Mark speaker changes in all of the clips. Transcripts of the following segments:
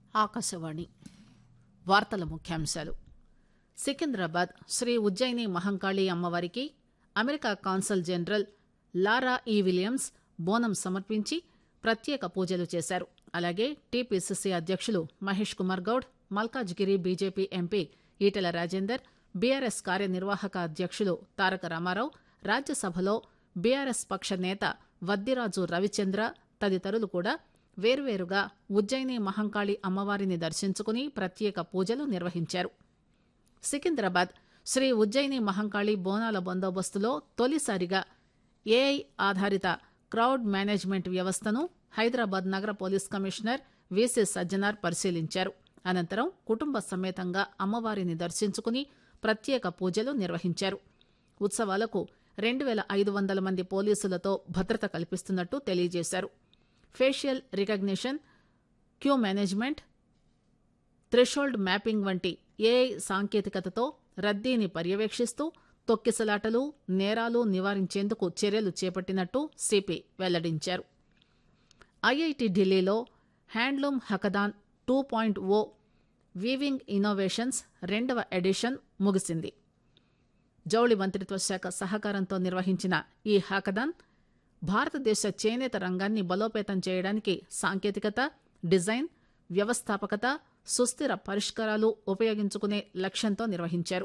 Speaker 1: ఆకాశవాణి వార్తల ముఖ్యాంశాలు సికింద్రాబాద్ శ్రీ ఉజ్జయిని మహంకాళి అమ్మవారికి అమెరికా కాన్సల్ జనరల్ లారా ఈ విలియమ్స్ బోనం సమర్పించి ప్రత్యేక పూజలు చేశారు అలాగే టీపీసీసీ అధ్యక్షులు Mahesh Kumar Goud Malkajgiri BJP MP Etela Rajender BRS కార్యనిర్వాహక అధ్యక్షులు తారక రామారావు రాజ్యసభలో బీఆర్ఎస్ పక్ష నేత వద్దిరాజు రవిచంద్ర తదితరులు కూడా వేర్వేరుగా ఉజ్జయిని మహంకాళి అమ్మవారిని దర్శించుకుని ప్రత్యేక పూజలు నిర్వహించారు సికింద్రాబాద్ శ్రీ ఉజ్జయిని మహంకాళి బోనాల బందోబస్తులో తొలిసారిగా ఏఐ ఆధారిత క్రౌడ్ మేనేజ్మెంట్ వ్యవస్థను హైదరాబాద్ నగర పోలీస్ కమిషనర్ వీసీ సజ్జనార్ పరిశీలించారు అనంతరం కుటుంబ సమేతంగా అమ్మవారిని దర్శించుకుని ప్రత్యేక పూజలు నిర్వహించారు ఉత్సవాలకు రెండు పేల ఐదు వందల మంది పోలీసులతో భద్రత కల్పిస్తున్నట్టు తెలియజేశారు facial recognition queue management threshold mapping వంటి ఏఐ సాంకేతికతతో రద్దీని పర్యవేక్షిస్తూ తొక్కిసలాటలు నేరాలు నివారించేందుకు చర్యలు చేపట్టినట్టు సిపి వెల్లడించారు ఐఐటి ఢిల్లీలో handloom hackathon two point oh weaving innovations రెండవ ఎడిషన్ ముగిసింది జౌళి మంత్రిత్వ శాఖ సహకారంతో నిర్వహించిన ఈ హాకదాన్ భారతదేశ చేనేత రంగాన్ని బలోపేతం చేయడానికి సాంకేతికత డిజైన్ వ్యవస్థాపకత సుస్థిర పరిష్కారాలు ఉపయోగించుకునే లక్ష్యంతో నిర్వహించారు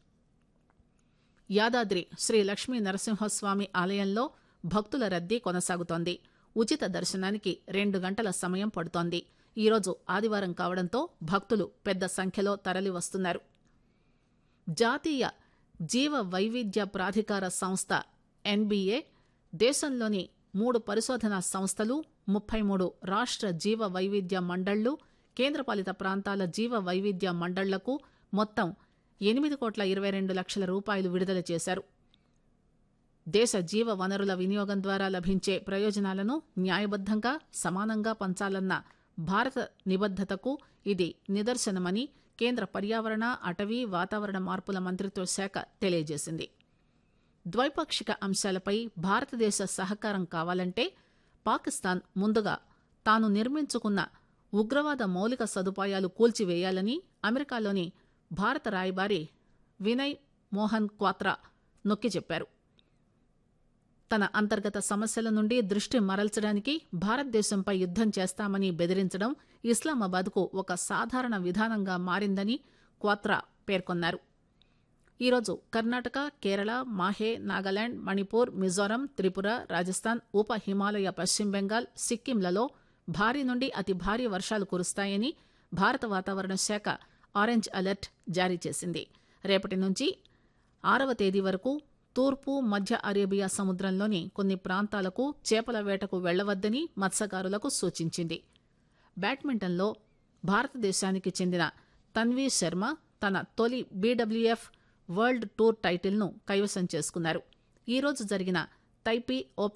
Speaker 1: యాదాద్రి శ్రీ లక్ష్మీ నరసింహస్వామి ఆలయంలో భక్తుల రద్దీ కొనసాగుతోంది ఉచిత దర్శనానికి రెండు గంటల సమయం పడుతోంది ఈరోజు ఆదివారం కావడంతో భక్తులు పెద్ద సంఖ్యలో తరలివస్తున్నారు జాతీయ జీవ వైవిధ్య ప్రాధికార సంస్థ ఎన్బీఏ దేశంలోని మూడు పరిశోధనా సంస్థలు ముప్పై మూడు రాష్ట్ర జీవ వైవిధ్య మండళ్లు కేంద్రపాలిత ప్రాంతాల జీవ వైవిధ్య మండళ్లకు మొత్తం ఎనిమిది కోట్ల ఇరవై రెండు లక్షల రూపాయలు విడుదల చేశారు దేశ జీవ వనరుల వినియోగం ద్వారా లభించే ప్రయోజనాలను న్యాయబద్దంగా సమానంగా పంచాలన్న భారత నిబద్దతకు ఇది నిదర్శనమని కేంద్ర పర్యావరణ అటవీ వాతావరణ మార్పుల మంత్రిత్వ శాఖ తెలియజేసింది ద్వైపాక్షిక అంశాలపై భారతదేశ సహకారం కావాలంటే పాకిస్తాన్ ముందుగా తాను నిర్మించుకున్న ఉగ్రవాద మౌలిక సదుపాయాలు కూల్చివేయాలని అమెరికాలోని భారత రాయబారి వినయ్ మోహన్ క్వాత్రా నొక్కి చెప్పారు తన అంతర్గత సమస్యల నుండి దృష్టి మరల్చడానికి భారతదేశంపై యుద్దం చేస్తామని బెదిరించడం ఇస్లామాబాద్కు ఒక సాధారణ విధానంగా మారిందని క్వాత్రా పేర్కొన్నారు ఈరోజు కర్ణాటక కేరళ మాహే నాగాలాండ్ మణిపూర్ మిజోరం త్రిపుర రాజస్థాన్ ఉప హిమాలయ పశ్చిమ బెంగాల్ సిక్కింలలో భారీ నుండి అతి భారీ వర్షాలు కురుస్తాయని భారత వాతావరణ శాఖ ఆరెంజ్ అలర్ట్ జారీ చేసింది రేపటి నుంచి ఆరవ తేదీ వరకు తూర్పు మధ్య అరేబియా సముద్రంలోని కొన్ని ప్రాంతాలకు చేపల వేటకు వెళ్లవద్దని మత్స్యకారులకు సూచించింది బ్యాడ్మింటన్లో భారతదేశానికి చెందిన తన్వీ శర్మ తన తొలి బీడబ్ల్యూఎఫ్ వరల్డ్ టూర్ టైటిల్ను కైవసం చేసుకున్నారు ఈరోజు జరిగిన తైపీ ఓపెన్